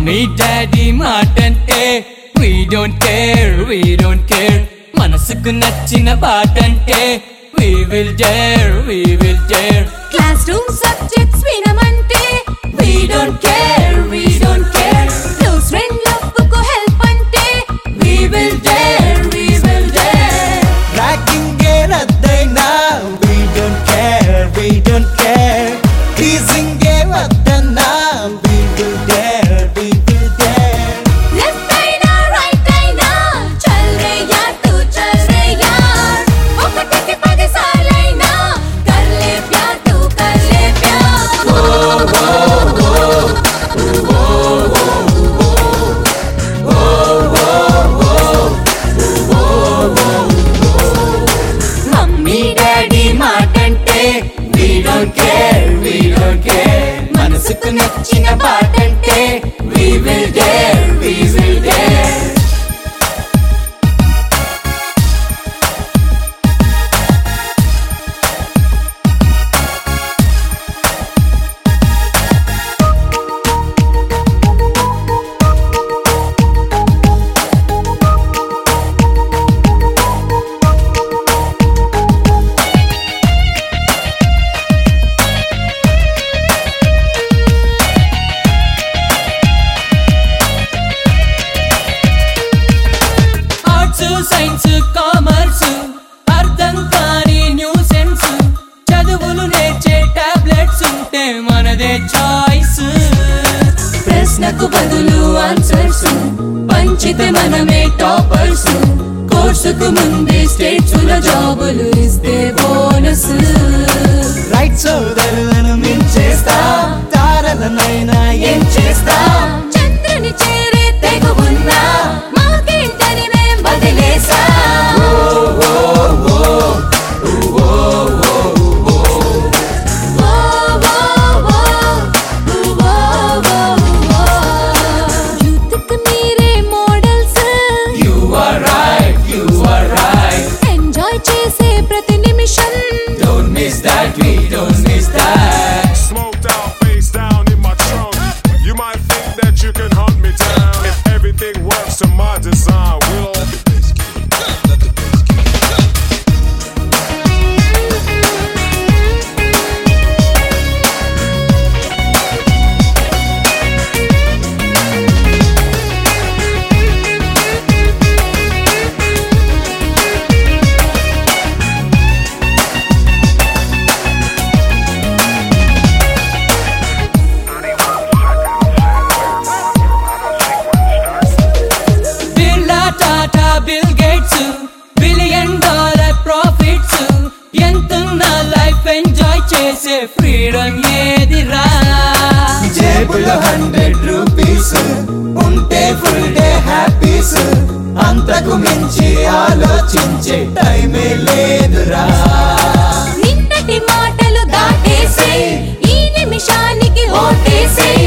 Mummy daddy మాటంటే we don't care we don't care మనసుకు నచ్చిన పాటంటే we will dare we will dare class room subjects వినమంటే we don't care we don't care close friend లవ్వుకు help అంటే we will dare we will dare ragging రద్దైనా we don't care we don't care teasing వద్దన్నా we will dare we will dare left అయినా right అయినా చల్ రే యార్ తూ చల్ రే యార్ ఒకటికి పది సార్లైనా కర్ లే ప్యార్ తూ కర్ లే ప్యార్ మమ్మీ డాడీ మాటంటే we don't care we don't care మనసుకు నచ్చిన పాటంటే we will dare we will dare arts science commerce అర్థం కాని న్యూ సెన్స్ చదువులు నేర్చే టాబ్లెట్స్ ఉంటే మనదే చాయిస్ ప్రశ్నకు బదులు ఆన్సర్స్ పంచితే మనమే టాపర్స్ కోర్సుకు ముందే స్టేట్స్ లో జాబులు ఇస్తే బోనస్ రైట్ సోదరులను మించేస్తా తారలనైనా ఏం చేస్తా చంద్రుని చేరే తెగువున్నా మాకేంటని మేం వదిలేసా ఓ, ఓ, ఓ, ఓ, ఓ, ఓ. యూత్కు మీరే models you are right you are right enjoy చేసే ప్రతి నిమిషం don't miss that we don't miss that Smoked out, face down in my trunk. You might think that you can hunt me down. If everything works to my design, we'll all be Birla Tata Bill Gates billion dollar profits ఎంతున్న life enjoy చేసే freedom ఏదిరా జేబులో hundred rupees ఉంటే full day happies అంతకు మించి ఆలోచించే టైమే లేదురా నిన్నటి మాటలు దాటేసి ఈ నిమిషానికి ఓటేసి